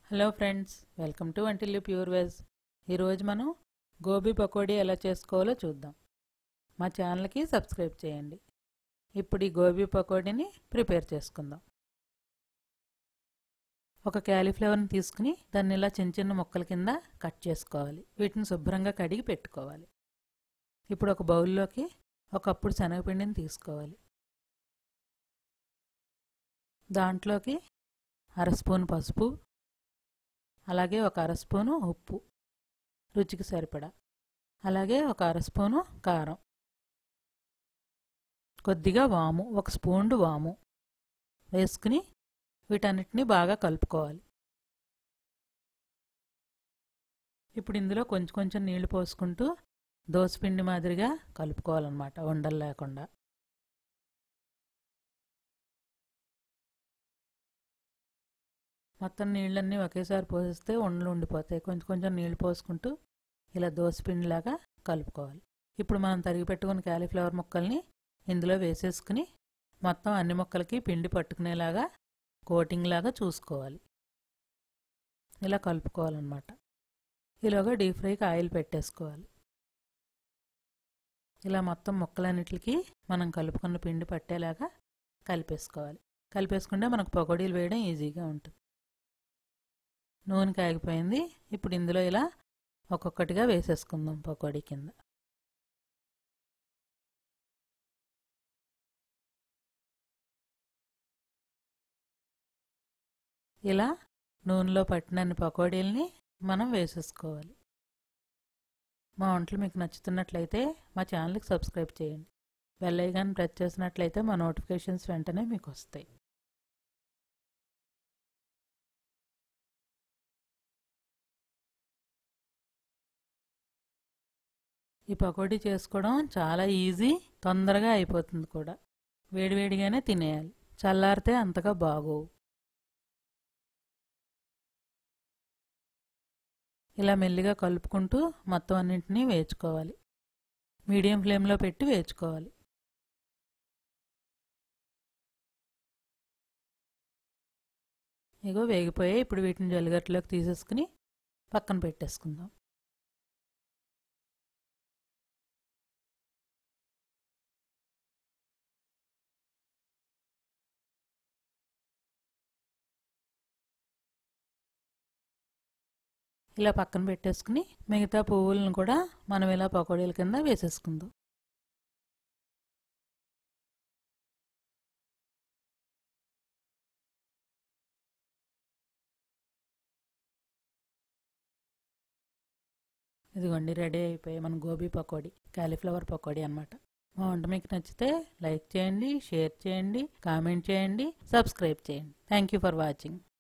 hello friends welcome to వంటిల్లు pure veg ఈరోజు మనం గోబీ పకోడీ ఎలా చేసుకోవాలో చూద్దాం మా ఛానల్కి సబ్స్క్రైబ్ చేయండి ఇప్పుడు ఈ గోబీ పకోడీని ప్రిపేర్ చేసుకుందాం ఒక క్యాలీఫ్లవర్ని తీసుకుని దాన్ని ఇలా చిన్న చిన్న ముక్కల కింద కట్ చేసుకోవాలి వీటిని శుభ్రంగా కడిగి పెట్టుకోవాలి ఇప్పుడు ఒక బౌల్లోకి ఒక కప్పుడు శనగపిండిని తీసుకోవాలి దాంట్లోకి అర స్పూన్ పసుపు అలాగే ఒక అర స్పూను ఉప్పు రుచికి సరిపడా అలాగే ఒక అర స్పూను కారం కొద్దిగా వాము ఒక స్పూన్ వాము వేసుకుని వీటన్నిటిని బాగా కలుపుకోవాలి ఇప్పుడు ఇందులో కొంచెం కొంచెం నీళ్లు పోసుకుంటూ దోసపిండి మాదిరిగా కలుపుకోవాలన్నమాట ఉండలు లేకుండా మొత్తం నీళ్ళన్నీ ఒకేసారి పోసిస్తే ఉండలు ఉండిపోతాయి కొంచెం కొంచెం నీళ్లు పోసుకుంటూ ఇలా దోసపిండిలాగా కలుపుకోవాలి ఇప్పుడు మనం తరిగి పెట్టుకున్న క్యాలీఫ్లవర్ ముక్కల్ని ఇందులో వేసేసుకుని మొత్తం అన్ని ముక్కలకి పిండి పట్టుకునేలాగా కోటింగ్ లాగా చూసుకోవాలి ఇలా కలుపుకోవాలన్నమాట ఈలోగా డీప్ ఫ్రైకి ఆయిల్ పెట్టేసుకోవాలి ఇలా మొత్తం ముక్కలన్నిటికి మనం కలుపుకున్న పిండి పట్టేలాగా కలిపేసుకోవాలి కలిపేసుకుంటే మనకు పకోడీలు వేయడం ఈజీగా ఉంటుంది నూనె కాగిపోయింది ఇప్పుడు ఇందులో ఇలా ఒక్కొక్కటిగా వేసేసుకుందాం పకోడీ కింద ఇలా నూనెలో పట్టినన్ని పకోడీల్ని మనం వేసేసుకోవాలి మా వంటలు మీకు నచ్చుతున్నట్లయితే మా ఛానల్కి సబ్స్క్రైబ్ చేయండి బెల్ ఐకాన్ ప్రెస్ చేసినట్లయితే మా నోటిఫికేషన్స్ వెంటనే మీకు వస్తాయి ఈ పకోడీ చేసుకోవడం చాలా ఈజీ తొందరగా అయిపోతుంది కూడా వేడివేడిగానే తినేయాలి చల్లారితే అంతగా బాగోవు ఇలా మెల్లిగా కలుపుకుంటూ మొత్తం అన్నింటినీ వేచుకోవాలి మీడియం ఫ్లేమ్లో పెట్టి వేచుకోవాలి ఇగో వేగిపోయాయి ఇప్పుడు వీటిని జల్లిగట్టులోకి తీసేసుకుని పక్కన పెట్టేసుకుందాం ఇలా పక్కన పెట్టేసుకుని మిగతా పువ్వులను కూడా మనం ఇలా పకోడీల కింద వేసేసుకుందాం ఇదిగోండి రెడీ అయిపోయాయి మన గోబీ పకోడీ కాలీఫ్లవర్ పకోడీ అనమాట మా వంట మీకు నచ్చితే లైక్ చేయండి షేర్ చేయండి కామెంట్ చేయండి సబ్స్క్రైబ్ చేయండి థ్యాంక్ యూ ఫర్ వాచింగ్